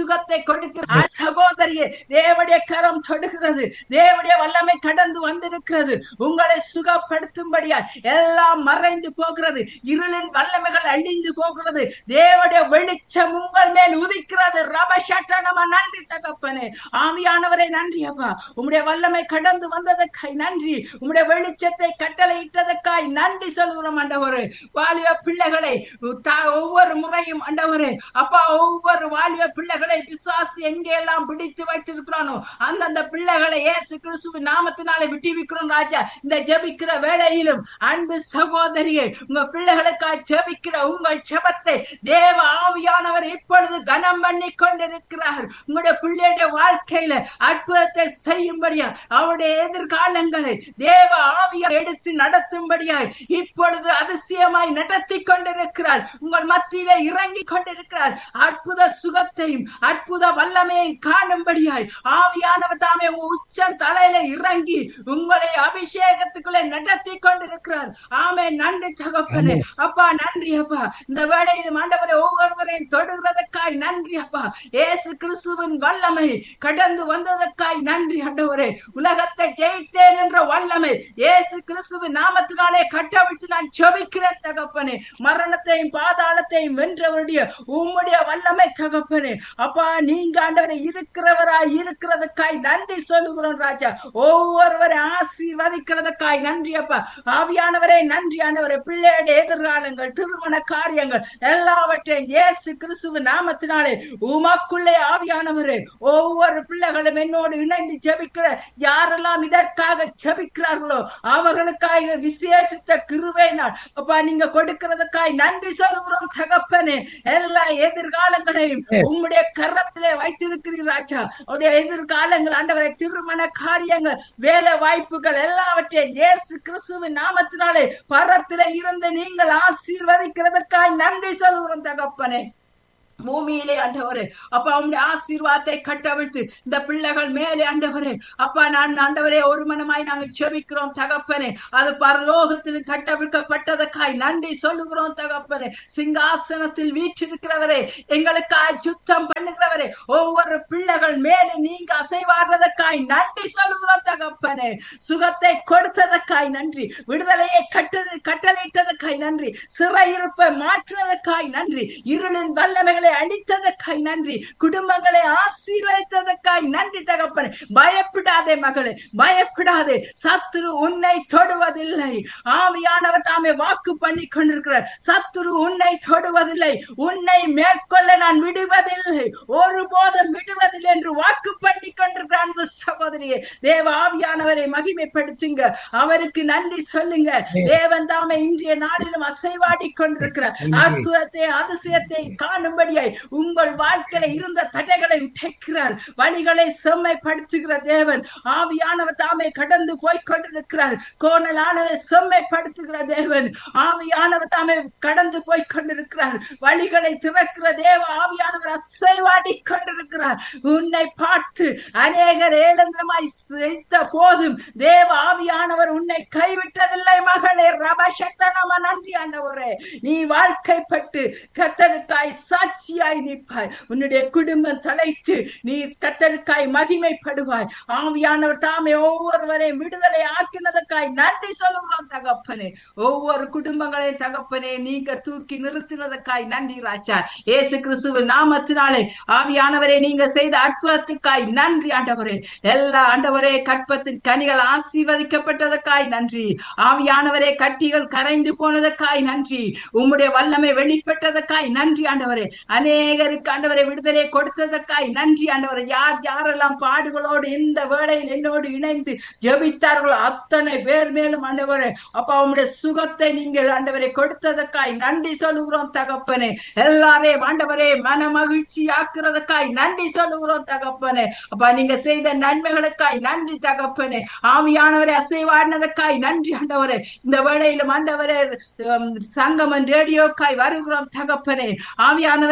சுகத்தை கொடுக்கிற சகோதரியே தேவடைய கரம் தொடுகிறது தேவடைய வல்லமை கடந்து வந்திருக்கிறது உங்களை சுகப்படுத்தும்படியா எல்லாம் மறைந்து போகிறது இருளின் வல்லமைகள் அழிந்து போகிறது தேவடைய வெளிச்சம் உங்கள் மேல் உதிக்கிறது ரபஷட்டனமா நன்றி தகப்பனே ஆவியானவரை நன்றி அப்பா உம்முடைய வல்லமை கடந்து வந்ததற்காய் நன்றி உம்முடைய வெளிச்சத்தை கட்டளை இட்டதற்காய் நன்றி சொல்கிறோம் ஆண்டவரே வாலிப பிள்ளைகளை தா- ஒவ்வொரு முறையும் ஆண்டவரே அப்பா ஒவ்வொரு வாலிப பிள்ளைகளை பிசாசு எங்கே எல்லாம் பிடித்து வைத்திருக்கிறானோ அந்தந்த பிள்ளைகளை இயேசு கிறிஸ்துவின் நாமத்தினாலே விட்டுவிக்கிறோம் ராஜா இந்த ஜெபிக்கிற வேளையிலும் அன்பு சகோதரியே உங்க பிள்ளைகளுக்காக ஜெபிக்கிற உங்கள் ஜெபத்தை தேவ ஆவியானவர் இப்பொழுது கனம் பண்ணி கொண்டிருக்கிறார் உங்களுடைய பிள்ளையுடைய வாழ்க்கையில அற்புதத்தை செய்யும்படியா அவருடைய எதிர்காலங்களை தேவ ஆவியா எடுத்து நடத்தும்படியாய் இப்பொழுது அதிசயமாய் நடத்தி கொண்டிருக்கிறார் உங்கள் மத்தியிலே இறங்கி கொண்டிருக்கிறார் அற்புத சுகத்தையும் அற்புத வல்லமையும் காணும்படியாய் ஆவியானவர் தாமே உங்க உச்சம் தலையில இறங்கி உங்களை அபிஷேகத்துக்குள்ளே நடத்தி கொண்டிருக்கிறார் ஆமே நன்றி தகப்பனே அப்பா நன்றி அப்பா இந்த வேளையிலும் ஆண்டவரை ஒவ்வொருவரையும் தொடுகிறதற்காய் நன்றி அப்பா இயேசு கிறிஸ்துவின் வல்லமை கடந்து வந்ததற்காய் நன்றி ஆண்டவரே உலகத்தை ஜெயித்தேன் என்ற வல்லமை இயேசு கிறிஸ்துவின் நாமத்தினாலே கட்டவிழ்த்து நான் செபிக்கிறேன் தகப்பனே மரணத்தையும் பாதாளத்தையும் வென்றவருடைய உம்முடைய வல்லமை தகப்பனே அப்பா நீங்க ஆண்டவரை இருக்கிறவராய் இருக்கிறதுக்காய் நன்றி சொல்லுகிறோம் ராஜா ஒவ்வொருவரை ஆசீர்வதிக்கிறதுக்காய் நன்றி அப்பா ஆவியானவரே நன்றி ஆண்டவரே பிள்ளையுடைய எதிர்காலங்கள் திருமண காரியங்கள் எல்லாவற்றையும் இயேசு கிறிஸ்துவ நாமத்தினாலே உமக்குள்ளே ஆவியானவரே ஒவ்வொரு பிள்ளைகளும் என்னோடு இணைந்து ஜெபிக்கிற யாரெல்லாம் இதற்காக ஜெபிக்கிறார்களோ அவர்களுக்காக விசேஷித்த கிருபையினால் அப்பா நீங்க கொடுக்கிறதுக்காய் நன்றி சொல்லுகிறோம் தகப்பனே எல்லா எதிர்காலங்களையும் உம்முடைய கரத்திலே வைத்திருக்கிறீர் ராஜா உடைய எதிர்காலங்கள் ஆண்டவரை திருமண காரியங்கள் வேலை வாய்ப்புகள் எல்லாவற்றையும் இயேசு கிறிஸ்துவின் நாமத்தினாலே பரத்திலே இருந்து நீங்கள் ஆசீர்வதிக்கிறதற்காய் நன்றி சொல்லுகிறோம் தகப்பனே பூமியிலே ஆண்டவரே அப்பா உம்முடைய ஆசீர்வாதத்தை கட்டவிழ்த்து இந்த பிள்ளைகள் மேலே ஆண்டவரே அப்பா நான் ஆண்டவரே ஒரு மனமாய் நாங்கள் செபிக்கிறோம் தகப்பனே அது பரலோகத்தில் கட்டவிழ்க்கப்பட்டதற்காய் நன்றி சொல்லுகிறோம் தகப்பனே சிங்காசனத்தில் வீற்றிருக்கிறவரே எங்களுக்காய் சுத்தம் பண்ணுகிறவரே ஒவ்வொரு பிள்ளைகள் மேலே நீங்க அசைவாடுறதற்காய் நன்றி சொல்லுகிறோம் தகப்பனே சுகத்தை கொடுத்ததற்காய் நன்றி விடுதலையை கட்டது கட்டளையிட்டதற்காய் நன்றி சிறையிருப்பை மாற்றுவதற்காய் நன்றி இருளின் வல்லமைகளை அழித்ததற்காய் நன்றி குடும்பங்களை ஆசீர்வதித்ததற்காய் நன்றி தகப்பனே பயப்படாதே மகளே பயப்படாதே சத்துரு உன்னை தொடுவதில்லை ஆவியானவர் தாமே வாக்கு பண்ணி கொண்டிருக்கிறார் சத்துரு உன்னை தொடுவதில்லை உன்னை மேற்கொள்ள நான் விடுவதில்லை ஒருபோதும் விடுவதில்லை என்று வாக்கு பண்ணி கொண்டிருக்கிற அன்பு சகோதரியே தேவ ஆவியானவரை மகிமைப்படுத்துங்க அவருக்கு நன்றி சொல்லுங்க தேவன் தாமே இன்றைய நாளிலும் அசைவாடி கொண்டிருக்கிறார் அற்புதத்தை அதிசயத்தை காணும்படியாய் உங்கள் வாழ்க்கையில இருந்த தடைகளை உடைக்கிறார் வழிகளை செம்மைப்படுத்துகிற தேவன் ஆவியானவர் தாமே கடந்து போய் கொண்டிருக்கிறார் கோணலானவை செம்மைப்படுத்துகிற தேவன் ஆவியானவர் தாமே கடந்து போய் கொண்டிருக்கிறார் வழிகளை திறக்கிற தேவ ஆவியானவர் அசைவாடி கொண்டிருக்கிறார் உன்னை பார்த்து அநேகர் ஏளனமாய் செய்த போதும் தேவ ஆவியானவர் உன்னை கைவிட்டதில்லை மகளே ரபசக்தனமா நன்றி ஆண்டவரே நீ வாழ்க்கைப்பட்டு கத்தருக்காய் சாட்சியாய் நிற்பாய் உன்னுடைய குடும்பம் தலைத்து நீ கத்தருக்காய் மகிமைப்படுவாய் ஆவியானவர் தாமே ஒவ்வொருவரையும் விடுதலை ஆக்கினதுக்காய் நன்றி சொல்லுகிறோம் தகப்பனே ஒவ்வொரு குடும்பங்களையும் தகப்பனே நீங்க தூக்கி நிறுத்தினதுக்காய் நன்றி ராஜா இயேசு கிறிஸ்துவின் நாமத்தினாலே ஆவியானவரே நீங்க செய்த அற்புதத்துக்காய் நன்றி ஆண்டவரே எல்லா ஆண்டவரே கற்பத்தின் கனிகள் ஆசீர்வதிக்கப்பட்டதற்காய் நன்றி ஆவியானவரே கட்டிகள் கரைந்து போனதற்காய் நன்றி உம்முடைய வல்லமை வெளிப்பட்டதற்காய் நன்றி ஆண்டவரே அநேகருக்கு ஆண்டவரை விடுதலை கொடுத்ததற்காய் நன்றி ஆண்டவரே யார் யாரெல்லாம் பாடுகளோடு இந்த வேளையில் என்னோடு இணைந்து ஜெபித்தார்களோ அத்தனை பேர் மேலும் ஆண்டவரே அப்பா உம்முடைய சுகத்தை நீங்கள் ஆண்டவரை கொடுத்ததற்காய் நன்றி சொல்லுகிறோம் தகப்பனே எல்லாரையும் ஆண்டவரே மன மகிழ்ச்சி ஆக்குறதுக்காய் நன்றி சொல்லுகிறோம் தகப்பனே அப்பா நீங்க செய்த நன்மைகளுக்காய் நன்றி தகப்பனே ஆவியானவரை அசைவாடினதுக்காய் நன்றி ஆண்டவரே இந்த வேளையிலும் ஆண்டவரே உம், சங்கமன் ரேடியோக்காய் வருகிறோம் தகப்பனே ஆவியானவரை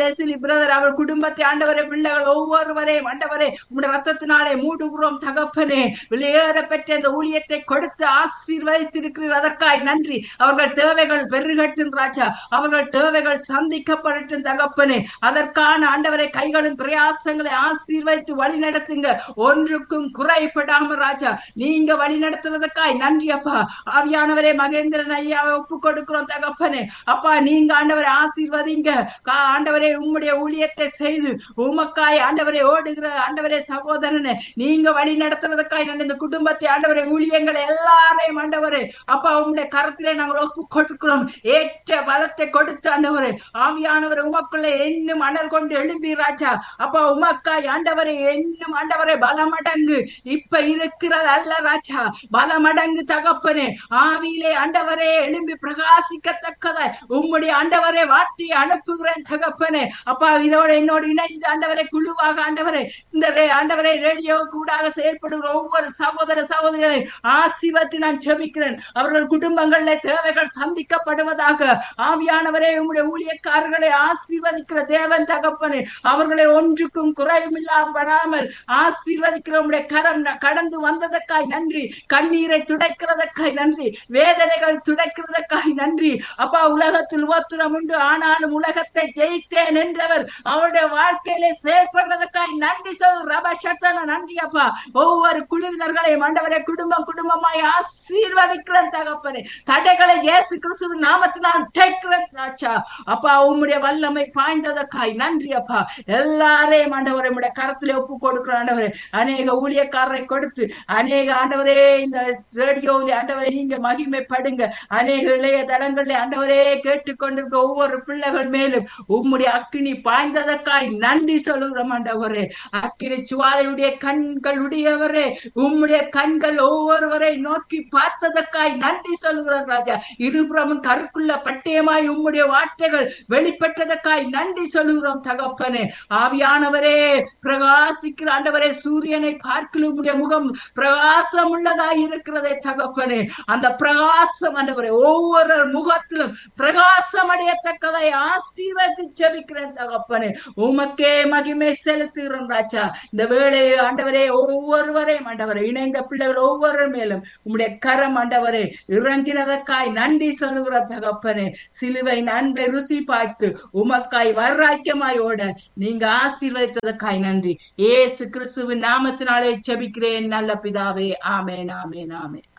லெசிலி பிரதர் அவர் குடும்பத்தை ஆண்டவரே பிள்ளைகள் ஒவ்வொருவரையும் ஆண்டவரே உங்களுடைய ரத்தத்தினாலே மூடுகிறோம் தகப்பனே வெளியேற பெற்ற இந்த ஊழியத்தை கொடுத்து ஆசீர்வதித்திருக்கிறீர் அதற்காய் நன்றி அவர்கள் தேவைகள் பெருகட்டும் ராஜா அவர்கள் தேவைகள் சந்திக்கப்படட்டும் தகப்பனே அதற்கான ஆண்டவரை கைகளும் பிரயாசங்களை ஆசீர்வதித்து வழி நடத்துங்க ஒன்றுக்கும் குறைபடாம ராஜா நீங்க வழி நடத்துறதுக்காய் நன்றி அப்பா ஆவியானவரே மகேந்திரன் ஐயாவை ஒப்பு கொடுக்கிறோம் தகப்பனே அப்பா நீங்க ஆண்டவரை ஆசீர்வதிங்க கா- ஆண்டவரே உம்முடைய ஊழியத்தை செய்து உமக்காய் ஆண்டவரை ஓடுகிற ஆண்டவரே சகோதரனே நீங்க வழி நடத்துறதுக்காய் நான் இந்த குடும்பத்தை ஆண்டவரை ஊழியங்களை எல்லாரையும் ஆண்டவரே அப்பா உம்முடைய கரத்திலே நாங்கள் ஒப்பு கொடுக்கிறோம் ஏற்ற பலத்தை கொடுத்து ஆண்டவரே ஆவியானவர் உமக்குள்ளே என்னும் அனல் கொண்டு எழும்பி ராஜா அப்பா உமக்காய் ஆண்டவரை என்னும் ஆண்டவரை பலமடங்கு இப்ப இருக்கிறது அல்ல ராஜா பலமடங்கு தகப்பனே ஆவியிலே ஆண்டவரே எழும்பி பிரகாசிக்கத்தக்கதாய் உம்முடைய ஆண்டவரை வாட்டி அனுப்புகிறேன் தகப்பனே அப்பா இதோட என்னோடு இணைந்து ஆண்டவரை குழுவாக ஆண்டவரே இந்த ரே- ஆண்டவரை ரேடியோ கூடாக செயல்படுகிற ஒவ்வொரு சகோதர சகோதரிகளை ஆசீர்வத்தி நான் ஜெபிக்கிறேன் அவர்கள் குடும்பங்களிலே தேவைகள் சந்திக்கப்படுவதாக ஆவியானவரே உம்முடைய ஊழியக்காரர்களை ஆசீர்வதிக்கிற தேவன் தகப்பனே அவர்களை ஒன்றுக்கும் குறைவில்லாமல் ஆசீர்வதிக்கிற உம்முடைய கரம் ந- கடந்து வந்ததற்காய் நன்றி கண்ணீரை துடைக்கிறதற்காய் நன்றி வேதனைகள் துடைக்கிறதற்காய் நன்றி அப்பா உலகத்தில் உபத்திரம் உண்டு ஆனாலும் உலகத்தை ஜெயித்தேன் என்றவர் அவருடைய வாழ்க்கையிலே செயல்படுறதுக்காய் நன்றி சொல் ரப சட்டன நன்றி அப்பா ஒவ்வொரு குழுவினர்களையும் ஆண்டவரை குடும்பம் குடும்பமாய் ஆசீர்வதிக்கிறேன் தகப்பனே தடைகளை இயேசு கிறிஸ்துவின் நாமத்தினால் டேக்கிறேன் ராஜா அப்பா உம்முடைய வல்லமை பாய்ந்ததற்காய் நன்றி அப்பா எல்லாரையும் ஆண்டவரை உம்முடைய கரத்திலே ஒப்பு கொடுக்கிற ஆண்டவரே அநேக ஊழியக்காரரை கொடுத்து அநேக ஆண்டவரே இந்த ரேடியோவில் ஆண்டவரே நீங்க மகிமைப்படுங்க அநேக இளைய தடங்களில் ஆண்டவரே கேட்டுக்கொண்டிருக்க ஒவ்வொரு பிள்ளைகள் மேலும் உம்முடைய அக்கினி பாய்ந்ததற்காய் நன்றி சொல்லுகிறோம் ஆண்டவரே அக்கினி சுவாலையுடைய கண்கள் உடையவரே உம்முடைய கண்கள் ஒவ்வொருவரை நோக்கி பார்த்ததற்காய் நன்றி சொல்லுகிறோம் ராஜா இருபுறமும் கருக்குள்ள பட்டயமாய் உம்முடைய வார்த்தைகள் வெளிப்பட்டதற்காய் நன்றி சொல்லுகிறோம் தகப்பனே ஆவியானவரே பிரகாசிக்கிற ஆண்டவரே சூரியனை பார்க்கலும் உம்முடைய முகம் பிரகாசம் உள்ளதாய் இருக்கிறதே தகப்பனே அந்த பிரகாசம் ஆண்டவரே ஒவ்வொரு முகத்திலும் பிரகாசம் அடையத்தக்கதை ஆசீர்வதி ஜெபிக்கிறேன் தகப்பனே உமக்கே மகிமை செலுத்துகிறோம் ராஜா இந்த வேளையை ஆண்டவரே ஒவ்வொருவரையும் ஆண்டவரே இணைந்த பிள்ளைகள் ஒவ்வொரு மேலும் உம்முடைய கரம் ஆண்டவரே இறங்கினதற்காய் நன்றி சொல்லுகிற தகப்பனே சிலுவை நன்றை ருசி பார்த்து உமக்காய் வர்ராக்கியமாய் ஓட நீங்க ஆசீர்வதித்ததற்காய் நன்றி ஏசு கிறிஸ்துவின் நாமத்தினாலே ஜெபிக்கிறேன் நல்ல பிதாவே ஆமென் ஆமென் ஆமென்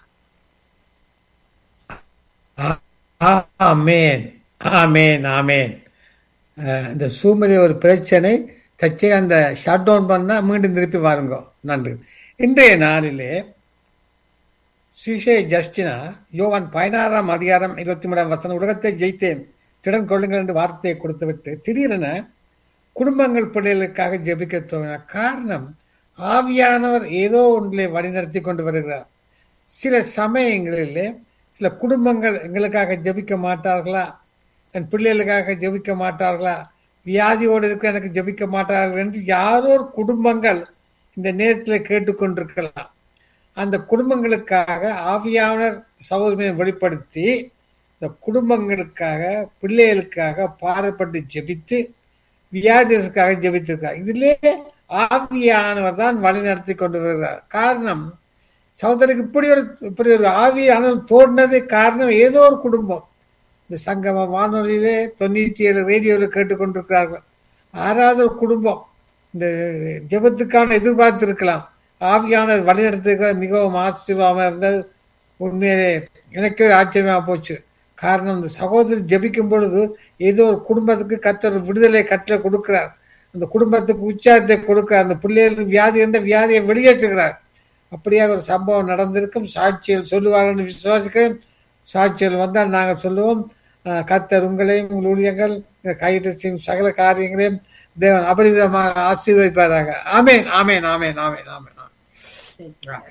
ஆமேன் ஆமேன் ஆமேன் அஹ், இந்த சூமரி ஒரு பிரச்சனை தச்சு அந்த ஷட் டவுன் பண்ணா மீண்டும் திருப்பி வாருங்க நன்றி இன்றைய நாளிலே சுசே ஜஸ்டினா யோவான் பதினாறாம் அதிகாரம் இருபத்தி மூணாம் வசனம் உலகத்தை ஜெயித்தேன் திறன் கொள்ளுங்கள் என்று வார்த்தையை கொடுத்துவிட்டு திடீரென குடும்பங்கள் பிள்ளைகளுக்காக ஜெபிக்க துவங்கினார் காரணம் ஆவியானவர் ஏதோ ஒன்றிலே வழிநடத்தி கொண்டு வருகிறார் சில சமயங்களிலே சில குடும்பங்கள் எங்களுக்காக ஜெபிக்க மாட்டார்களா என் பிள்ளைகளுக்காக ஜெபிக்க மாட்டார்களா வியாதியோடு இருக்க எனக்கு ஜெபிக்க மாட்டார்கள் என்று யாரோ ஒரு குடும்பங்கள் இந்த நேரத்தில் கேட்டுக்கொண்டிருக்கலாம் அந்த குடும்பங்களுக்காக ஆவியானவர் சகோதரனை வெளிப்படுத்தி இந்த குடும்பங்களுக்காக பிள்ளைகளுக்காக பாரப்பட்டு ஜெபித்து வியாதிகளுக்காக ஜெபித்திருக்கார் இதிலே ஆவியானவர் தான் வழி நடத்தி கொண்டு வருகிறார் காரணம் சகோதரருக்கு இப்படி ஒரு இப்படி ஒரு ஆவியானவர் தோன்றினது காரணம் ஏதோ ஒரு குடும்பம் இந்த சங்கம வானொலியிலே தொண்ணூற்றி ஏழு ரேடியோவில் கேட்டுக்கொண்டிருக்கிறார்கள் ஆறாவது ஒரு குடும்பம் இந்த ஜெபத்துக்கான எதிர்பார்த்திருக்கலாம் ஆவியானவர் வழிநடத்திருக்கிறார் மிகவும் ஆச்சரியமாக இருந்தது உண்மையிலே எனக்கே ஒரு ஆச்சரியமாக போச்சு காரணம் இந்த சகோதரி ஜெபிக்கும் பொழுது ஏதோ ஒரு குடும்பத்துக்கு கத்தர் விடுதலை கட்டளை கொடுக்கிறார் அந்த குடும்பத்துக்கு உற்சாகத்தை கொடுக்கிறார் அந்த பிள்ளைகளுக்கு வியாதி இருந்த வியாதியை வெளியேற்றுகிறார் அப்படியாக ஒரு சம்பவம் நடந்திருக்கும் சாட்சியல் சொல்லுவார்கள் விசுவாசிக்கிறேன் சாட்சியல் வந்தால் நாங்கள் சொல்லுவோம் அஹ், கர்த்தர் உங்களையும் உங்கள் ஊழியங்கள் கையிட்டு செய்யும் சகல காரியங்களையும் தேவன் அபரிவிதமாக ஆசீர்வதிப்பாராக ஆமேன் ஆமேன் ஆமேன் ஆமேன் ஆமேன் ஆமேன்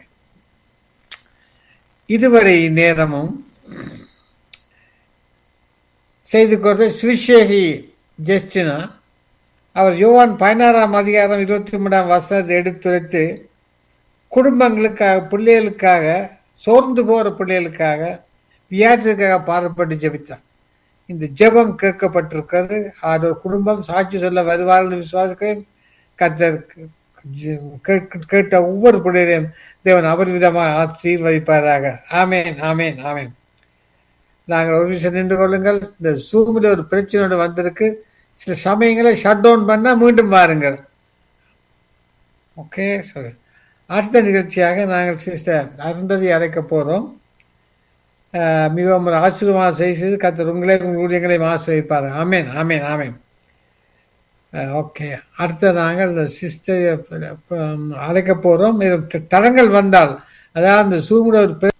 இதுவரை நேரமும் செய்து கொடுத்த ஸ்ரீசேகி ஜெஸ்டினா அவர் யோவான் பதினாறாம் அதிகாரம் இருபத்தி மூணாம் வசனத்தை எடுத்துரைத்து குடும்பங்களுக்காக பிள்ளைகளுக்காக சோர்ந்து போகிற பிள்ளைகளுக்காக வியாதிக்காக பாடுபட்டு ஜெபித்தார் இந்த ஜெபம் கேட்கப்பட்டிருக்கிறது அது ஒரு குடும்பம் சாட்சி சொல்ல வருவார்கள் விசுவாசிக்கிறேன் கத்தர் கேட்க- கேட்ட ஒவ்வொரு பிள்ளைகளையும் தேவன் அபரிவிதமாக ஆசீர்வதிப்பாராக ஆமேன் ஆமேன் ஆமேன் நாங்கள் ஒரு விஷயம் நின்று கொள்ளுங்கள் இந்த சூமில் ஒரு பிரச்சனையோடு வந்திருக்கு சில சமயங்களை ஷட் டவுன் பண்ணா மீண்டும் வாருங்கள் ஓகே சரி அடுத்த நிகழ்ச்சியாக நாங்கள் சிஸ்டர் அருந்ததி அழைக்க போகிறோம் அஹ், மிகவும் ஒரு ஆசீர்வாத செய்து கத்தர் உங்களே உங்கள் ஊழியங்களையும் ஆசிரியப்பார் ஆமேன் ஆமேன் ஆமேன் அஹ், ஓகே அடுத்த நாங்கள் இந்த சிஸ்டர் அழைக்க போகிறோம் தடங்கள் வந்தால் அதாவது அந்த சூமில் ஒரு